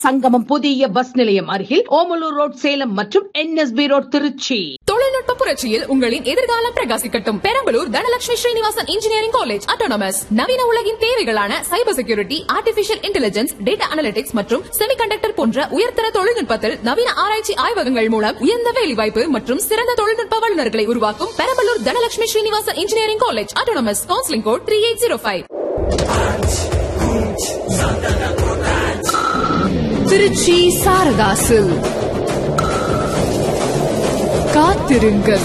சங்கமம் புதிய பஸ் நிலையம் அருகில் ஓமலூர் ரோட் சேலம் மற்றும் என்எஸ்பி ரோட் திருச்சி தொழில்நுட்ப புரட்சியில் உங்களின் எதிர்காலம் பிரகாசிக்கட்டும் Perambalur Dhanalakshmi Srinivasan engineering college autonomous நவீன உலகின் தேவைகளான cyber security artificial intelligence data analytics மற்றும் செமிகண்டக்டர் போன்ற உயர்தர தொழில்நுட்பத்தில் நவீன ஆராய்ச்சி ஆய்வகங்கள் மூலம் உயர்ந்த வேலைவாய்ப்பு மற்றும் சிறந்த தொழில்நுட்ப வல்லுநர்களை உருவாக்கும் Perambalur Dhanalakshmi Srinivasan engineering college autonomous counselling code three eight zero five Trichy சாரதாசு காத்திருங்கள்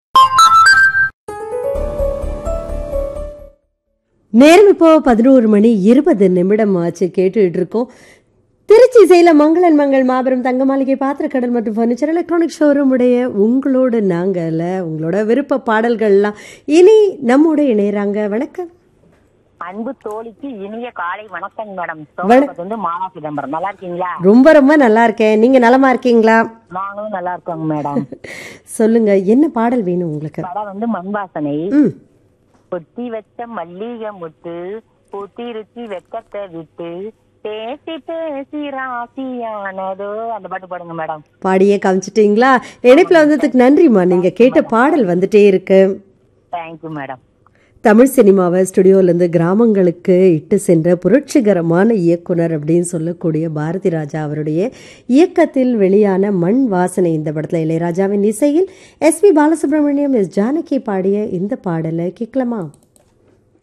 நேரம் இப்போ பதினோரு மணி இருபது நிமிடம் ஆச்சு கேட்டுட்டு இருக்கோம் திருச்சி சேலம் மங்களன் மங்கள் மாபெரும் தங்க மாளிகை பாத்திரக்கடல் மற்றும் ஃபர்னிச்சர் எலக்ட்ரானிக் ஷோரூம் உடைய உங்களோட நாங்கள்ல உங்களோட விருப்ப பாடல்கள்லாம் இனி நம்மோட இணையறாங்க வணக்கம் அன்பு தோழிக்கு இனிய காலை வணக்கம் மேடம் வண- சோழபுரத்துல இருந்து மாவா சிதம்பரம் நல்லா இருக்கீங்களா ரொம்ப ரொம்ப நல்லா இருக்கேன் நீங்க நலமா இருக்கீங்களா நாங்களும் நல்லா இருக்கோங்க மேடம் சொல்லுங்க என்ன பாடல் வேணும் உங்களுக்கு படம் வந்து மண்வாசனை ம் பொத்தி வச்ச மல்லிகை முத்து பூத்திருச்சி வெக்கத்தை விட்டு பேசி பேசி ராசியானதோ அந்த பாட்டு பாடுங்க மேடம் பாடியே காமிச்சிட்டீங்களா இணைப்புல வந்ததுக்கு நன்றிம்மா நீங்க கேட்ட பாடல் வந்துட்டே இருக்கு தேங்க்யூ மேடம் தமிழ் சினிமாவை ஸ்டுடியோலேருந்து கிராமங்களுக்கு இட்டு சென்ற புரட்சிகரமான இயக்குனர் அப்படின்னு சொல்லக்கூடிய பாரதி ராஜா அவருடைய இயக்கத்தில் வெளியான மண் வாசனை இந்த படத்தில் இளையராஜாவின் இசையில் S P Balasubrahmanyam S Janaki பாடிய இந்த பாடலை கேட்கலாமா